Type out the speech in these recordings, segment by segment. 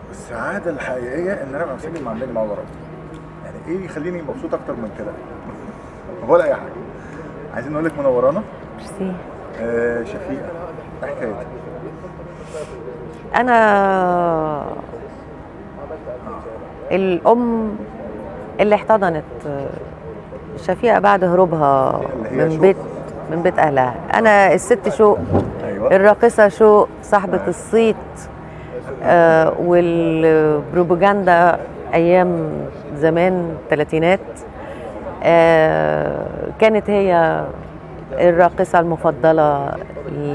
السعاده الحقيقيه ان انا ابقى مسجل مع النجم على ورا يعني ايه يخليني مبسوط اكتر من كده ولا اي حاجه عايزين نقول لك منورانا ميرسي آه شفيقه إيه حكايتك انا الام اللي احتضنت شفيقه بعد هروبها اللي هي من شوق. بيت من بيت اهلها انا الست شوق ايوه الراقصه شوق صاحبه آه. الصيت آه والبروباجندا ايام زمان الثلاثينات آه كانت هي الراقصه المفضله ل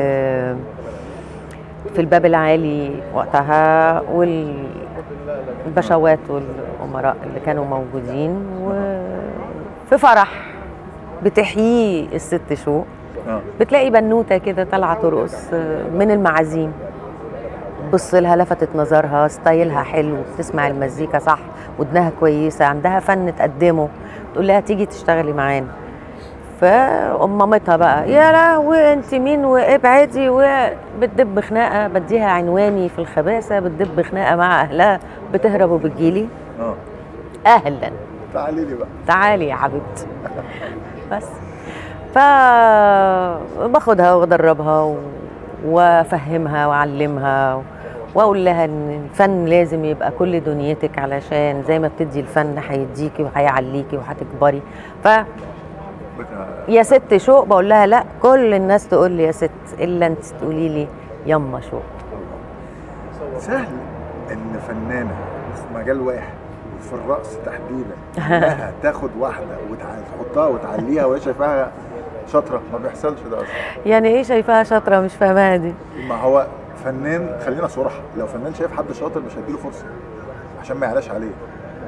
في الباب العالي وقتها والبشوات والامراء اللي كانوا موجودين وفي فرح بتحييه الست شوق اه بتلاقي بنوته كده طالعه ترقص من المعازيم بص لها لفتت نظرها ستايلها حلو بتسمع المزيكا صح ودنها كويسه عندها فن تقدمه تقول لها تيجي تشتغلي معانا فام مامتها بقى يا لهوي انت مين وابعدي وبتدب خناقه بديها عنواني في الخباثه بتدب خناقه مع اهلها بتهرب وبتجيلي اه اهلا تعالي لي بقى تعالي يا حبيبتي بس ف باخدها وادربها و- وافهمها واعلمها واقول لها ان الفن لازم يبقى كل دنيتك علشان زي ما بتدي الفن هيديكي وهيعليكي وهتكبري ف بت- يا ست شوق بقول لها لا كل الناس تقول لي يا ست الا انت تقولي لي يما شوق سهل ان فنانه في مجال واحد وفي الرقص تحديدا انها تاخد واحده وتحطها وتعليها وهي شايفاها شاطره ما بيحصلش ده اصلا يعني ايه شايفاها شاطره مش فاهماها دي ما هو فنان خلينا صراحه لو فنان شايف حد شاطر مش هيديله فرصه عشان ما يعلاش عليه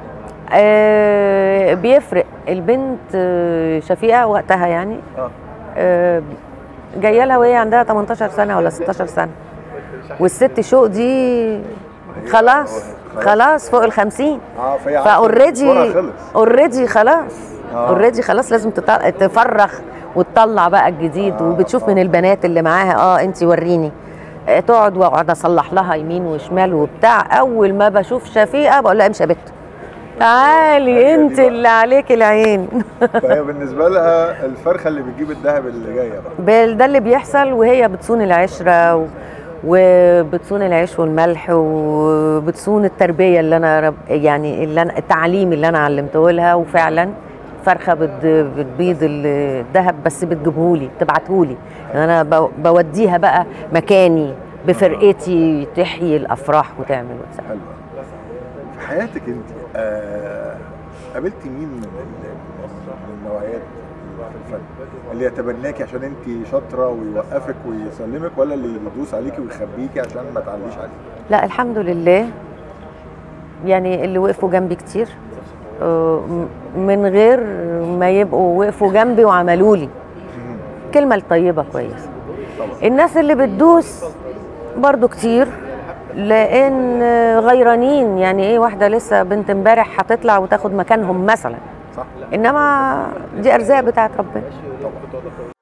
آه بيفرق البنت آه، شفيقه وقتها يعني اه آه، جايه لها وهي عندها 18 سنه ولا 16 سنه والست شوق دي خلاص خلاص فوق ال 50 اه فهي عارفة فاوريدي مشوارها خلص اوريدي خلاص آه. اوريدي خلاص لازم تط- تفرغ وتطلع بقى الجديد آه، وبتشوف آه. من البنات اللي معاها اه انت وريني آه، تقعد واقعد اصلح لها يمين وشمال وبتاع اول ما بشوف شفيقه بقول لها امشي يا بت تعالي هي دي انت بقى. اللي عليك العين فهي بالنسبه لها الفرخه اللي بتجيب الذهب اللي جايه بقى بال- ده اللي بيحصل وهي بتصون العشرة و... وبتصون العيش والملح وبتصون التربية اللي أنا رب... يعني اللي أنا التعليم اللي أنا علمته لها وفعلا فرخة بت... بتبيض الذهب بس بتجيبهولي بتبعتهولي يعني أنا ب... بوديها بقى مكاني بفرقتي تحيي الأفراح وتعمل وتسوي حلوه في حياتك انت آه قابلتي مين من ال- من النوعيات في الفن اللي يتبناكي عشان انت شاطره ويوقفك ويسلمك ولا اللي يدوس عليكي ويخبيكي عشان ما تعليش عليه لا الحمد لله يعني اللي وقفوا جنبي كتير آه، م- من غير ما يبقوا وقفوا جنبي وعملوا لي الكلمة الطيبة كويسة الناس اللي بتدوس برضو كتير لان غيرانين يعني ايه واحده لسه بنت امبارح هتطلع وتاخد مكانهم مثلا صح انما دي ارزاق بتاعت ربنا طبعا